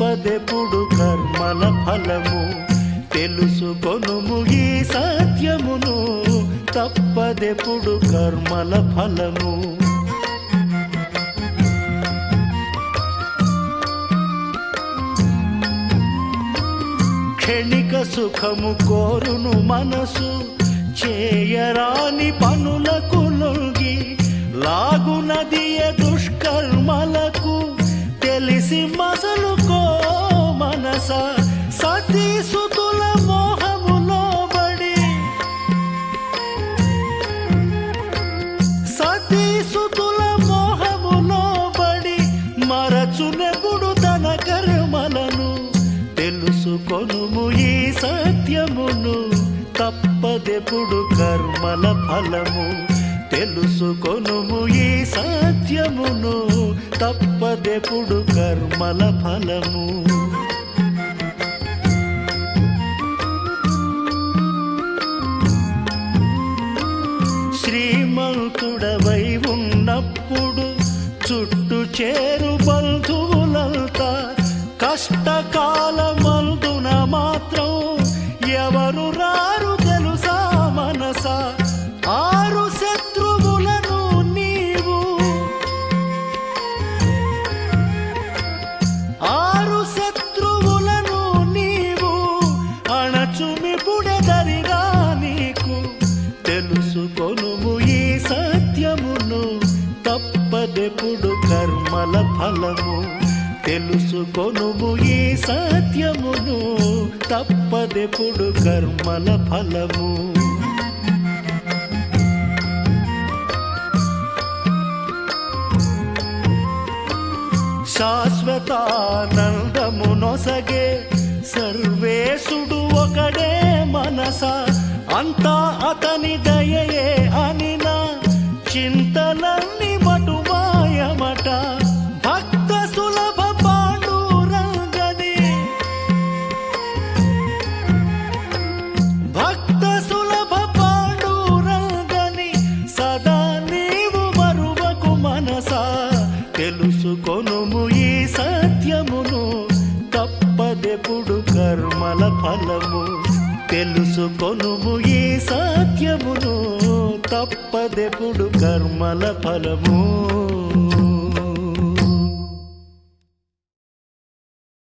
తప్పదెప్పుడు కర్మల ఫలము తెలుసుకొనుము ఈ సత్యమును తప్పదెప్పుడు కర్మల ఫలము క్షణిక సుఖము కోరును మనసు చేయరాని పనులకు లొంగి లాగునదియ దుష్కర్మలకు తెలిసి మసలుకో మనస సతీ సుతుల మోహములో బడి సతీ సుతుల మోహములో బడి మరచునెప్పుడు తన కర్మలను తెలుసుకొనుము ఈ సత్యమును తప్పదెప్పుడు కర్మల ఫలము తెలుసుకొనుము ఈ సత్యమును తప్పదెప్పుడు కర్మల ఫలము శ్రీమంతుడవై ఉన్నప్పుడు చుట్టు చేరు బంధువులంతా కష్టకాలమందున మాత్రం ఎవరు రారు తెలుసా మనస ఆరు శత్రువులను నీవు ఆరు శత్రువులను నీవు అణచుమిపుడెదరిరా నీకు తెలుసుకొనుము ఈ సత్యమును తప్పదెప్పుడు కర్మల ఫలము తెలుసుకొనుము ఈ సత్యమును తప్పదెప్పుడు కర్మల ఫలము శాశ్వతానందము నొసగే సర్వేశుడు ఒకడే మనస అంతా అతని దయయే అనిన చింతలన్నీ మటుమాయమట భక్త సులభ పాండురంగని భక్త సులభ పాండురంగని సదా నీవు మరువకు మనసా తెలుసుకొనుము ఈ సత్యమును తప్పదెప్పుడు కర్మల ఫలము తెలుసుకొనుము ఈ సత్యమును తప్పదెప్పుడు కర్మల ఫలము